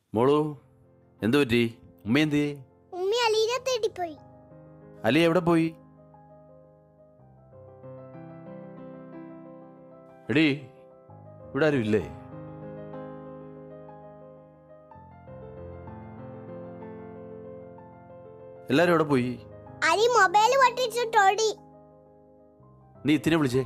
മോളു എന്തു പറ്റി ഉമ്മ എന്ത് ഉമ്മി അലീനെ തേടിപ്പോയി അലി എവിടെ പോയി എടി ഇവിടെ ആരും ഇല്ലേ എല്ലാരും എവിടെ പോയി അലി മൊബൈൽ പൊട്ടിച്ചിട്ടോടി നീ ഇത്തിനെ വിളിച്ചേ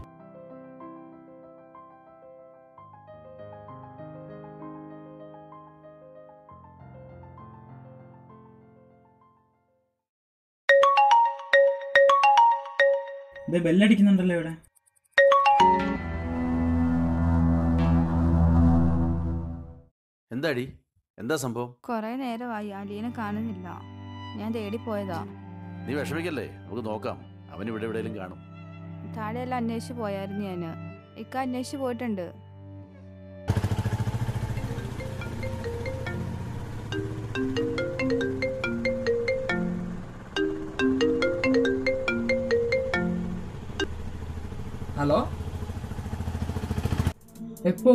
ഇത് ബെല്ലടിക്കുന്നുണ്ടല്ലോ ഇവിടെ എന്താടി എന്താ സംഭവം കുറെ നേരമായി അലീനെ കാണുന്നില്ല ഞാൻ തേടിപ്പോയതാ നീ വിഷമിക്കല്ലേ നമുക്ക് നോക്കാം അവൻ ഇവിടെ എവിടെയെങ്കിലും കാണും താഴെയെല്ലാം അന്വേഷിച്ച് പോയായിരുന്നു ഞാൻ ഇക്ക അന്വേഷിച്ച് പോയിട്ടുണ്ട് ഹലോ എപ്പോ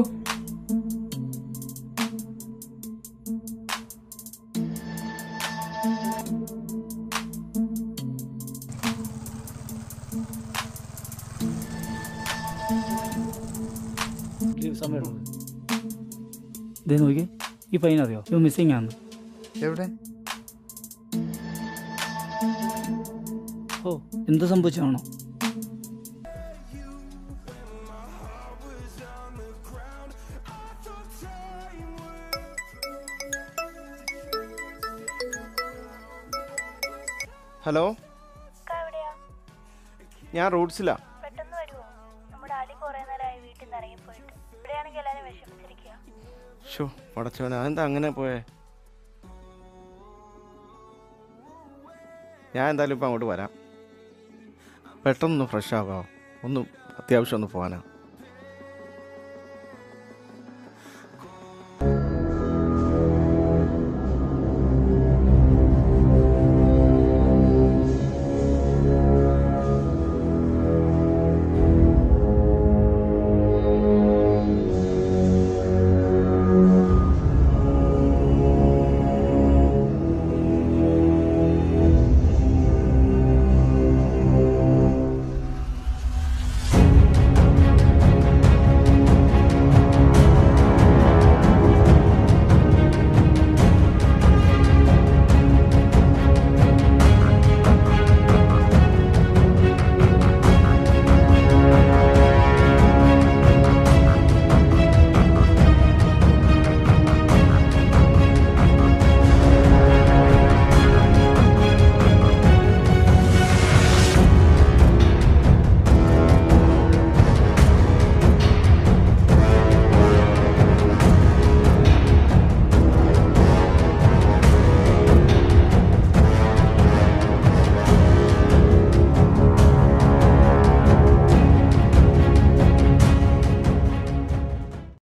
ഇതേ നോക്കി ഈ പയ്യൻ അറിയോ ഇവ മിസ്സിംഗ് ആണ് എവിടെ ഓ എന്ത് സംഭവിച്ചാണോ ഹലോ ഞാൻ റൂട്ട്സിലാ പെട്ടെന്ന് വരുമോ നമ്മുടെ അലി കുറെ നേരമായി വീട്ടിൽ നിന്ന് ഇറങ്ങിപ്പോയിട്ട് ഇവിടെയാണെങ്കിൽ എല്ലാവരും വിഷമിച്ചിരിക്കുക ഷോ പടച്ചോനെ അതെന്താ അങ്ങനെ പോയേ ഞാൻ എന്തായാലും ഇപ്പം അങ്ങോട്ട് വരാം പെട്ടെന്നൊന്ന് ഫ്രഷ് ആകാമോ ഒന്ന് അത്യാവശ്യം ഒന്ന് പോകാനാ